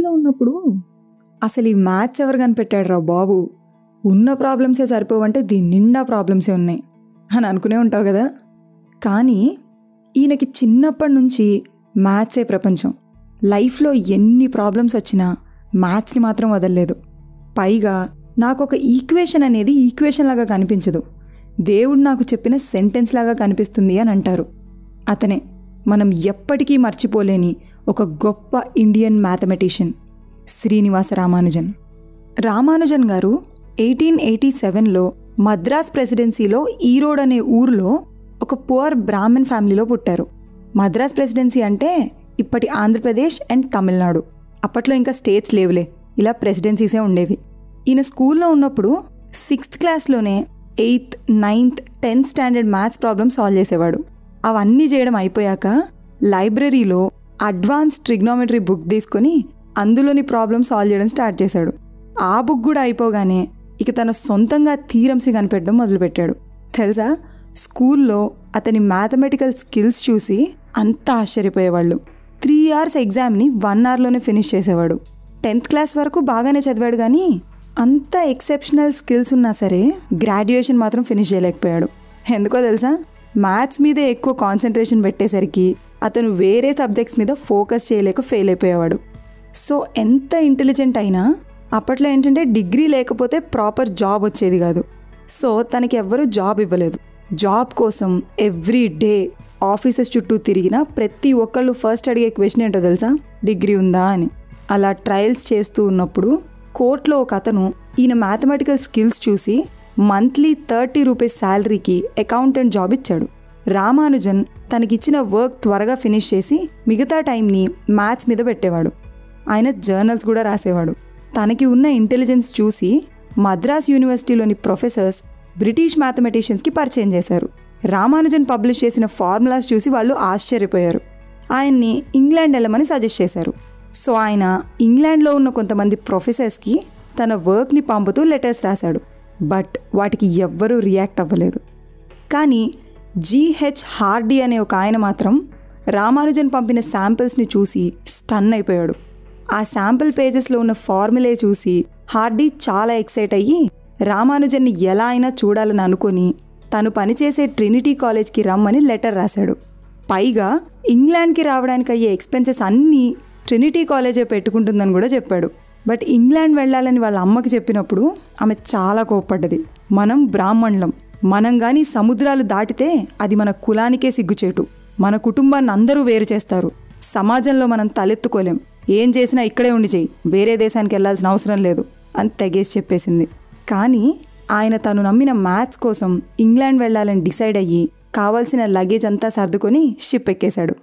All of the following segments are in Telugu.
స్కూల్లో ఉన్నప్పుడు అసలు ఈ మ్యాథ్స్ ఎవరు కనిపెట్టాడు రా బాబు ఉన్న ప్రాబ్లమ్సే సరిపోవంటే దీని నిండా ప్రాబ్లమ్సే ఉన్నాయి అని అనుకునే ఉంటావు కదా కానీ ఈయనకి చిన్నప్పటి నుంచి మ్యాథ్సే ప్రపంచం లైఫ్లో ఎన్ని ప్రాబ్లమ్స్ వచ్చినా మ్యాథ్స్ని మాత్రం వదలలేదు పైగా నాకు ఒక ఈక్వేషన్ అనేది ఈక్వేషన్ లాగా కనిపించదు దేవుడు నాకు చెప్పిన సెంటెన్స్ లాగా కనిపిస్తుంది అని అంటారు అతనే మనం ఎప్పటికీ మర్చిపోలేని ఒక గొప్ప ఇండియన్ మ్యాథమెటిషియన్ శ్రీనివాస రామానుజన్ రామానుజన్ గారు ఎయిటీన్ ఎయిటీ సెవెన్లో మద్రాస్ ప్రెసిడెన్సీలో ఈరోడ్ అనే ఊరిలో ఒక పువర్ బ్రాహ్మణ్ ఫ్యామిలీలో పుట్టారు మద్రాస్ ప్రెసిడెన్సీ అంటే ఇప్పటి ఆంధ్రప్రదేశ్ అండ్ తమిళనాడు అప్పట్లో ఇంకా స్టేట్స్ లేవులే ఇలా ప్రెసిడెన్సీసే ఉండేవి ఈయన స్కూల్లో ఉన్నప్పుడు సిక్స్త్ క్లాస్లోనే eighth ninth tenth standard maths problem solve చేసేవాడు అవన్నీ చేయడం అయిపోయాక లైబ్రరీలో అడ్వాన్స్ ట్రిగ్నోమెట్రీ బుక్ తీసుకొని అందులోని ప్రాబ్లమ్ సాల్వ్ చేయడం స్టార్ట్ చేశాడు ఆ బుక్ కూడా అయిపోగానే ఇక తన సొంతంగా థీరమ్స్ కనిపెట్టడం మొదలుపెట్టాడు తెలుసా స్కూల్లో అతని మ్యాథమెటికల్ స్కిల్స్ చూసి అంతా ఆశ్చర్యపోయేవాళ్ళు త్రీ అవర్స్ ఎగ్జామ్ని వన్ అవర్లోనే ఫినిష్ చేసేవాడు టెన్త్ క్లాస్ వరకు బాగానే చదివాడు కానీ అంత ఎక్సెప్షనల్ స్కిల్స్ ఉన్నా సరే గ్రాడ్యుయేషన్ మాత్రం ఫినిష్ చేయలేకపోయాడు ఎందుకో తెలుసా మ్యాథ్స్ మీదే ఎక్కువ కాన్సన్ట్రేషన్ పెట్టేసరికి అతను వేరే సబ్జెక్ట్స్ మీద ఫోకస్ చేయలేక ఫెయిల్ అయిపోయేవాడు సో ఎంత ఇంటెలిజెంట్ అయినా అప్పట్లో ఏంటంటే డిగ్రీ లేకపోతే ప్రాపర్ జాబ్ వచ్చేది కాదు సో తనకి ఎవ్వరూ జాబ్ ఇవ్వలేదు జాబ్ కోసం ఎవ్రీ డే ఆఫీసెస్ చుట్టూ తిరిగిన ప్రతి ఒక్కళ్ళు ఫస్ట్ అడిగే క్వశ్చన్ ఏంటో తెలుసా డిగ్రీ ఉందా అని అలా ట్రయల్స్ చేస్తూ ఉన్నప్పుడు కోర్టులో ఒక అతను ఈయన మ్యాథమెటికల్ స్కిల్స్ చూసి మంత్లీ థర్టీ రూపీస్ శాలరీకి అకౌంటెంట్ జాబ్ ఇచ్చాడు రామానుజన్ తనకిచ్చిన వర్క్ త్వరగా ఫినిష్ చేసి మిగతా టైంని మ్యాథ్స్ మీద పెట్టేవాడు ఆయన జర్నల్స్ కూడా రాసేవాడు తనకి ఉన్న ఇంటెలిజెన్స్ చూసి మద్రాస్ యూనివర్సిటీలోని ప్రొఫెసర్స్ బ్రిటిష్ మ్యాథమెటిషియన్స్కి పరిచయం చేశారు రామానుజన్ పబ్లిష్ చేసిన ఫార్ములాస్ చూసి వాళ్ళు ఆశ్చర్యపోయారు ఆయన్ని ఇంగ్లాండ్ వెళ్ళమని సజెస్ట్ చేశారు సో ఆయన ఇంగ్లాండ్లో ఉన్న కొంతమంది ప్రొఫెసర్స్కి తన వర్క్ని పంపుతూ లెటర్స్ రాశాడు బట్ వాటికి ఎవ్వరూ రియాక్ట్ అవ్వలేదు కానీ జీహెచ్ హార్డీ అనే ఒక ఆయన మాత్రం రామానుజన్ పంపిన శాంపిల్స్ని చూసి స్టన్ అయిపోయాడు ఆ శాంపిల్ పేజెస్లో ఉన్న ఫార్ములే చూసి హార్డీ చాలా ఎక్సైట్ అయ్యి రామానుజన్ని ఎలా అయినా చూడాలని అనుకొని తను పనిచేసే ట్రినిటీ కాలేజ్కి రమ్మని లెటర్ రాశాడు పైగా ఇంగ్లాండ్కి రావడానికి అయ్యే ఎక్స్పెన్సెస్ అన్నీ ట్రినిటీ కాలేజే పెట్టుకుంటుందని కూడా చెప్పాడు బట్ ఇంగ్లాండ్ వెళ్ళాలని వాళ్ళ అమ్మకి చెప్పినప్పుడు ఆమె చాలా కోప్పడ్డది మనం బ్రాహ్మణులం మనం కానీ సముద్రాలు దాటితే అది మన కులానికే సిగ్గుచేటు మన కుటుంబాన్ని అందరూ వేరు చేస్తారు సమాజంలో మనం తలెత్తుకోలేం ఏం చేసినా ఇక్కడే ఉండి చెయ్యి వేరే దేశానికి వెళ్ళాల్సిన అవసరం లేదు అని తెగేసి చెప్పేసింది కానీ ఆయన తను నమ్మిన మ్యాథ్స్ కోసం ఇంగ్లాండ్ వెళ్ళాలని డిసైడ్ అయ్యి కావాల్సిన లగేజ్ అంతా సర్దుకొని షిప్ ఎక్కేశాడు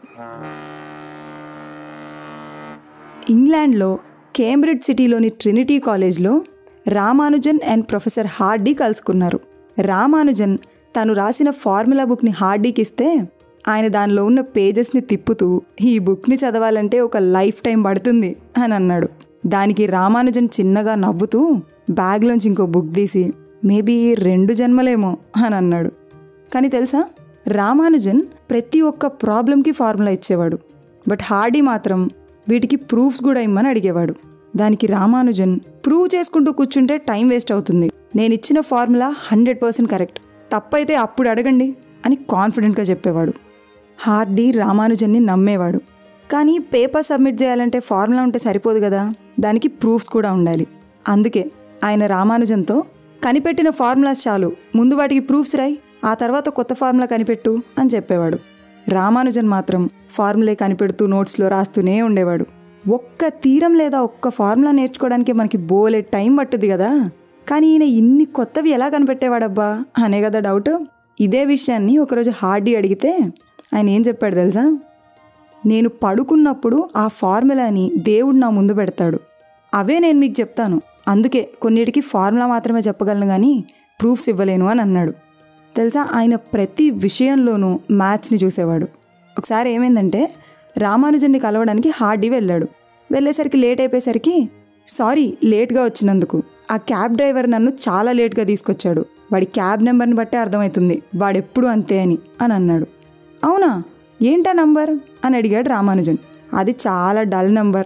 ఇంగ్లాండ్లో కేంబ్రిడ్జ్ సిటీలోని ట్రినిటీ కాలేజ్లో రామానుజన్ అండ్ ప్రొఫెసర్ హార్డీ కలుసుకున్నారు రామానుజన్ తను రాసిన ఫార్ములా బుక్ని హార్డీకి ఇస్తే ఆయన దానిలో ఉన్న పేజెస్ని తిప్పుతూ ఈ బుక్ని చదవాలంటే ఒక లైఫ్ టైం పడుతుంది అని అన్నాడు దానికి రామానుజన్ చిన్నగా నవ్వుతూ బ్యాగ్లోంచి ఇంకో బుక్ తీసి మేబీ రెండు జన్మలేమో అని అన్నాడు కానీ తెలుసా రామానుజన్ ప్రతి ఒక్క ప్రాబ్లంకి ఫార్ములా ఇచ్చేవాడు బట్ హార్డీ మాత్రం వీటికి ప్రూఫ్స్ కూడా ఇమ్మని అడిగేవాడు దానికి రామానుజన్ ప్రూవ్ చేసుకుంటూ కూర్చుంటే టైం వేస్ట్ అవుతుంది నేను ఇచ్చిన ఫార్ములా హండ్రెడ్ పర్సెంట్ కరెక్ట్ తప్పైతే అప్పుడు అడగండి అని కాన్ఫిడెంట్గా చెప్పేవాడు హార్డీ రామానుజన్ని నమ్మేవాడు కానీ పేపర్ సబ్మిట్ చేయాలంటే ఫార్ములా ఉంటే సరిపోదు కదా దానికి ప్రూఫ్స్ కూడా ఉండాలి అందుకే ఆయన రామానుజన్తో కనిపెట్టిన ఫార్ములాస్ చాలు ముందు వాటికి ప్రూఫ్స్ రాయి ఆ తర్వాత కొత్త ఫార్ములా కనిపెట్టు అని చెప్పేవాడు రామానుజన్ మాత్రం ఫార్ములే కనిపెడుతూ నోట్స్లో రాస్తూనే ఉండేవాడు ఒక్క తీరం లేదా ఒక్క ఫార్ములా నేర్చుకోవడానికి మనకి బోలే టైం పట్టుద్ది కదా కానీ ఈయన ఇన్ని కొత్తవి ఎలా కనిపెట్టేవాడబ్బా అనే కదా డౌట్ ఇదే విషయాన్ని ఒకరోజు హార్డీ అడిగితే ఆయన ఏం చెప్పాడు తెలుసా నేను పడుకున్నప్పుడు ఆ ఫార్ములాని దేవుడు నా ముందు పెడతాడు అవే నేను మీకు చెప్తాను అందుకే కొన్నిటికి ఫార్ములా మాత్రమే చెప్పగలను కానీ ప్రూఫ్స్ ఇవ్వలేను అని అన్నాడు తెలుసా ఆయన ప్రతి విషయంలోనూ మ్యాథ్స్ని చూసేవాడు ఒకసారి ఏమైందంటే రామానుజన్ని కలవడానికి హార్డీ వెళ్ళాడు వెళ్ళేసరికి లేట్ అయిపోయేసరికి సారీ లేట్గా వచ్చినందుకు ఆ క్యాబ్ డ్రైవర్ నన్ను చాలా లేట్గా తీసుకొచ్చాడు వాడి క్యాబ్ నెంబర్ని బట్టే అర్థమవుతుంది వాడెప్పుడు అంతే అని అని అన్నాడు అవునా ఏంటా నంబర్ అని అడిగాడు రామానుజన్ అది చాలా dull number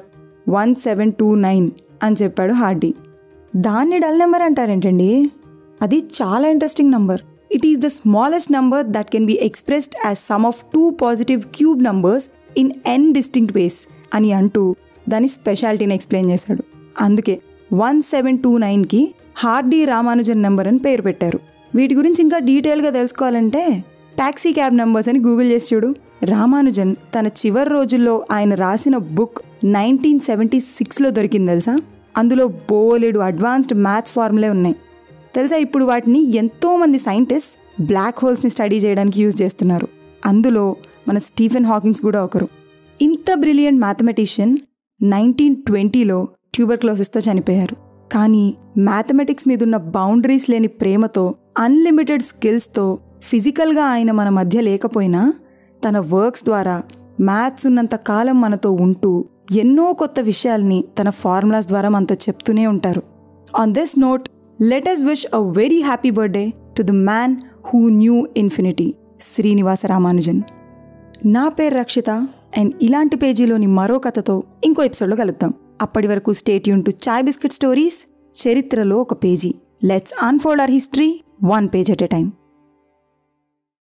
one seven two nine అని చెప్పాడు హార్డీ దాన్ని డల్ నెంబర్ అంటారేంటండి అది చాలా interesting number it is the smallest number that can be expressed as sum of two positive cube numbers in n distinct ways అని అంటూ దాని స్పెషాలిటీని ఎక్స్ప్లెయిన్ చేశాడు అందుకే వన్ సెవెన్ టూ నైన్కి హార్డీ రామానుజన్ నెంబర్ అని పేరు పెట్టారు వీటి గురించి ఇంకా డీటెయిల్గా తెలుసుకోవాలంటే టాక్సీ క్యాబ్ నెంబర్స్ అని గూగుల్ చేసి చూడు రామానుజన్ తన చివరి రోజుల్లో ఆయన రాసిన బుక్ నైన్టీన్ సెవెంటీ సిక్స్లో దొరికింది తెలుసా అందులో బోలెడు అడ్వాన్స్డ్ మ్యాథ్స్ ఫార్ములే ఉన్నాయి తెలుసా ఇప్పుడు వాటిని ఎంతోమంది సైంటిస్ట్ బ్లాక్ హోల్స్ని స్టడీ చేయడానికి యూజ్ చేస్తున్నారు అందులో మన స్టీఫెన్ హాకింగ్స్ కూడా ఒకరు ఇంత బ్రిలియంట్ మ్యాథమెటిషియన్ నైన్టీన్ ట్వంటీలో ట్యూబర్క్లోసిస్తో చనిపోయారు కానీ మ్యాథమెటిక్స్ మీద ఉన్న బౌండరీస్ లేని ప్రేమతో అన్లిమిటెడ్ స్కిల్స్తో ఫిజికల్గా ఆయన మన మధ్య లేకపోయినా తన వర్క్స్ ద్వారా మ్యాథ్స్ ఉన్నంత కాలం మనతో ఉంటూ ఎన్నో కొత్త విషయాల్ని తన ఫార్ములాస్ ద్వారా మనతో చెప్తూనే ఉంటారు on this note let us wish a very happy birthday to the man who knew infinity Srinivasa Ramanujan నా పేరు రక్షిత అండ్ ఇలాంటి పేజీలోని మరో కథతో ఇంకో ఎపిసోడ్లో కలుద్దాం అప్పటి వరకు స్టేట్ యూన్ టు చాయ్ బిస్కెట్ స్టోరీస్ చరిత్రలో ఒక పేజీ let's unfold our history one page at a time